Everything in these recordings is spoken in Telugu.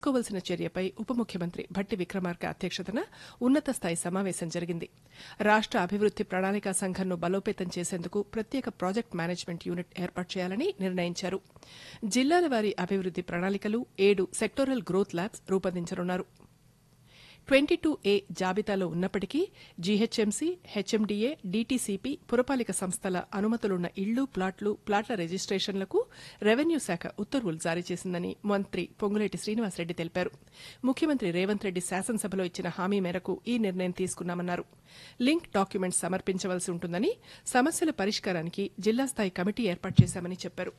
తీసుకోవలసిన చర్యపై ఉప ముఖ్యమంత్రి భట్టి విక్రమార్క అధ్యక్షతన ఉన్నత స్థాయి సమావేశం జరిగింది రాష్ట అభివృద్ది ప్రణాళికా సంఘంను బలోపేతం చేసేందుకు ప్రత్యేక ప్రాజెక్ట్ మేనేజ్మెంట్ యూనిట్ ఏర్పాటు చేయాలని నిర్ణయించారు జిల్లాల వారీ అభివృద్ది ప్రణాళికలు ఏడు సెక్టోరల్ గ్రోత్ ల్యాబ్స్ రూపొందించనున్నారు ట్వంటీ టూ ఏ జాబితాలో ఉన్నప్పటికీ జీహెచ్ఎంసీ హెచ్ఎండీఏ డీటీసీపీ పురపాలిక సంస్థల అనుమతులున్న ఇళ్లు ప్లాట్లు ప్లాట్ల రిజిస్ట్రేషన్లకు రెవెన్యూ శాఖ ఉత్తర్వులు జారీ చేసిందని మంత్రి పొంగులేటి శ్రీనివాసరెడ్డి తెలిపారు ముఖ్యమంత్రి రేవంత్ రెడ్డి శాసనసభలో ఇచ్చిన హామీ మేరకు ఈ నిర్ణయం తీసుకున్నామన్నారు లింక్ డాక్యుమెంట్స్ సమర్పించవలసి ఉంటుందని సమస్యల పరిష్కారానికి జిల్లా స్థాయి కమిటీ ఏర్పాటు చేశామని చెప్పారు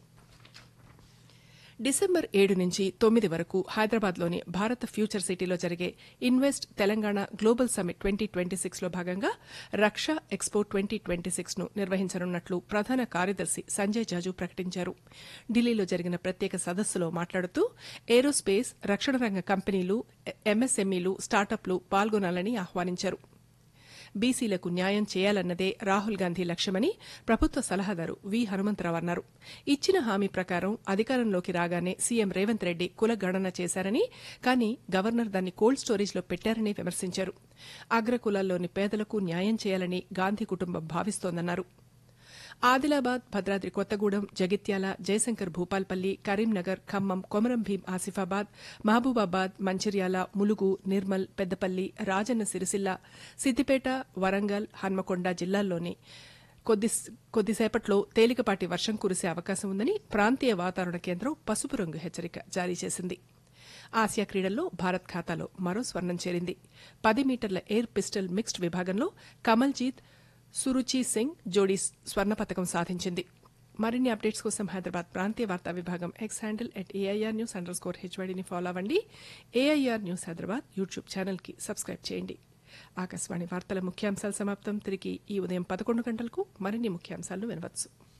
డిసెంబర్ ఏడు నుంచి తొమ్మిది వరకు హైదరాబాద్లోని భారత ఫ్యూచర్ సిటీలో జరిగే invest Telangana global summit twenty twenty సిక్స్లో భాగంగా రక్ష ఎక్స్పో ట్వంటీ ట్వంటీ సిక్స్ను నిర్వహించనున్నట్లు ప్రధాన కార్యదర్శి సంజయ్ జాజు ప్రకటించారు ఢిల్లీలో జరిగిన ప్రత్యేక సదస్సులో మాట్లాడుతూ ఏరోస్పేస్ రక్షణ రంగ కంపెనీలు ఎంఎస్ఎంఈలు స్టార్టప్లు పాల్గొనాలని ఆహ్వానించారు బీసీలకు న్యాయం చేయాలన్నదే రాహుల్ గాంధీ లక్ష్యమని ప్రభుత్వ సలహాదారు వి హనుమంతరావు అన్నారు ఇచ్చిన హామీ ప్రకారం అధికారంలోకి రాగానే సీఎం రేవంత్ రెడ్డి కులగణన చేశారని కానీ గవర్నర్ దాన్ని కోల్డ్ స్టోరేజ్లో పెట్టారని విమర్శించారు అగ్రకులాల్లోని పేదలకు న్యాయం చేయాలని గాంధీ కుటుంబం భావిస్తోందన్నారు ఆదిలాబాద్ భద్రాద్రి కొత్తగూడెం జగిత్యాల జయశంకర్ భూపాల్పల్లి కరీంనగర్ ఖమ్మం కొమరం భీం ఆసిఫాబాద్ మహబూబాబాద్ మంచిర్యాల ములుగు నిర్మల్ పెద్దపల్లి రాజన్న సిరిసిల్ల సిద్దిపేట వరంగల్ హన్మకొండ జిల్లాల్లోని కొద్ది కొద్దిసేపట్లో తేలికపాటి వర్షం కురిసే అవకాశం ఉందని ప్రాంతీయ వాతావరణ కేంద్రం పసుపు రంగు హెచ్చరిక జారీ చేసింది ఆసియా క్రీడల్లో భారత్ ఖాతాలో మరో స్వర్ణం చేరింది పది మీటర్ల ఎయిర్ పిస్టల్ మిక్స్డ్ విభాగంలో కమల్జీత్ సురుచి సింగ్ జోడీ స్వర్ణ పథకం సాధించింది మరిన్ని అప్డేట్స్ కోసం హైదరాబాద్ ప్రాంతీయ వార్తా విభాగం X handle at AIR news under score హెచ్వైడీని ఫాలో అవ్వండి ఏఐఆర్ న్యూస్ హైదరాబాద్ యూట్యూబ్ ఛానల్కి సబ్స్క్రైబ్ చేయండి ఆకాశవాణి వార్తల ముఖ్యాంశాలు సమాప్తం తిరిగి ఈ ఉదయం పదకొండు గంటలకు మరిన్ని ముఖ్యాంశాలను వినవచ్చు